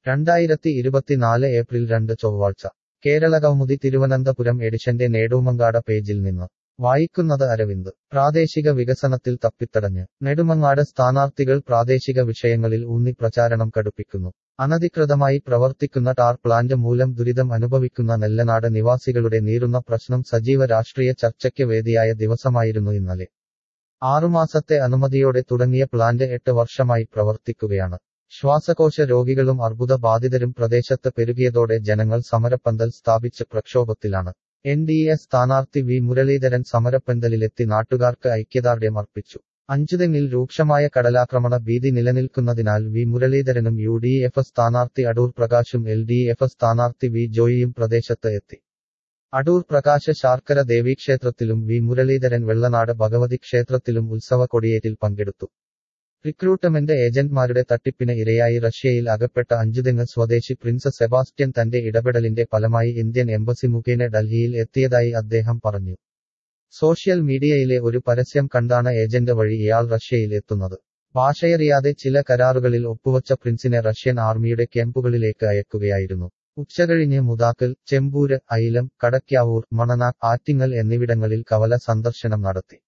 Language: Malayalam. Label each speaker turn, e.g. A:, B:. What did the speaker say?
A: രണ്ടായിരത്തി ഇരുപത്തിനാല് ഏപ്രിൽ രണ്ട് ചൊവ്വാഴ്ച കേരളകൗമുദി തിരുവനന്തപുരം എഡിഷന്റെ നേടൂമങ്ങാട് പേജിൽ നിന്ന് വായിക്കുന്നത് അരവിന്ദ് പ്രാദേശിക വികസനത്തിൽ തപ്പിത്തടഞ്ഞ് നെടുമങ്ങാട് സ്ഥാനാർത്ഥികൾ പ്രാദേശിക വിഷയങ്ങളിൽ ഊന്നി പ്രചാരണം കടുപ്പിക്കുന്നു അനധികൃതമായി പ്രവർത്തിക്കുന്ന ടാർ പ്ലാന്റ് മൂലം ദുരിതം അനുഭവിക്കുന്ന നെല്ലനാട് നിവാസികളുടെ നീറുന്ന പ്രശ്നം സജീവ രാഷ്ട്രീയ ചർച്ചയ്ക്ക് വേദിയായ ദിവസമായിരുന്നു ഇന്നലെ ആറുമാസത്തെ അനുമതിയോടെ തുടങ്ങിയ പ്ലാന്റ് എട്ട് വർഷമായി പ്രവർത്തിക്കുകയാണ് ശ്വാസകോശ രോഗികളും അർബുദ ബാധിതരും പ്രദേശത്ത് പെരുകിയതോടെ ജനങ്ങൾ സമരപ്പന്തൽ സ്ഥാപിച്ച് പ്രക്ഷോഭത്തിലാണ് എൻ ഡി എ സ്ഥാനാർത്ഥി വി മുരളീധരൻ സമരപ്പന്തലിലെത്തി നാട്ടുകാർക്ക് ഐക്യദാർഢ്യം അർപ്പിച്ചു അഞ്ചുതെങ്ങിൽ രൂക്ഷമായ കടലാക്രമണ ഭീതി നിലനിൽക്കുന്നതിനാൽ വി മുരളീധരനും യു ഡി എഫ് സ്ഥാനാർത്ഥി അടൂർ പ്രകാശും എൽ ഡി എഫ് സ്ഥാനാർത്ഥി വി ജോയിയും പ്രദേശത്ത് എത്തി അടൂർ പ്രകാശ് ശാർക്കര ദേവീക്ഷേത്രത്തിലും വി മുരളീധരൻ വെള്ളനാട് ഭഗവതി ക്ഷേത്രത്തിലും ഉത്സവ കൊടിയേറ്റിൽ പങ്കെടുത്തു റിക്രൂട്ട്മെന്റ് ഏജന്റ്മാരുടെ തട്ടിപ്പിന് ഇരയായി റഷ്യയിൽ അകപ്പെട്ട അഞ്ചുതെങ്ങ് സ്വദേശി പ്രിൻസ് സെബാസ്റ്റ്യൻ തന്റെ ഇടപെടലിന്റെ ഫലമായി ഇന്ത്യൻ എംബസി മുഖേന ഡൽഹിയിൽ എത്തിയതായി അദ്ദേഹം പറഞ്ഞു സോഷ്യൽ മീഡിയയിലെ ഒരു പരസ്യം കണ്ടാണ് ഏജന്റ് വഴി ഇയാൾ റഷ്യയിൽ എത്തുന്നത് ഭാഷയറിയാതെ ചില കരാറുകളിൽ ഒപ്പുവച്ച പ്രിൻസിനെ റഷ്യൻ ആർമിയുടെ ക്യാമ്പുകളിലേക്ക് അയക്കുകയായിരുന്നു ഉച്ചകഴിഞ്ഞ് മുതാക്കൽ ചെമ്പൂര് ഐലം കടയ്ക്കാവൂർ മണനാക്ക് ആറ്റിങ്ങൽ എന്നിവിടങ്ങളിൽ കവല സന്ദർശനം നടത്തി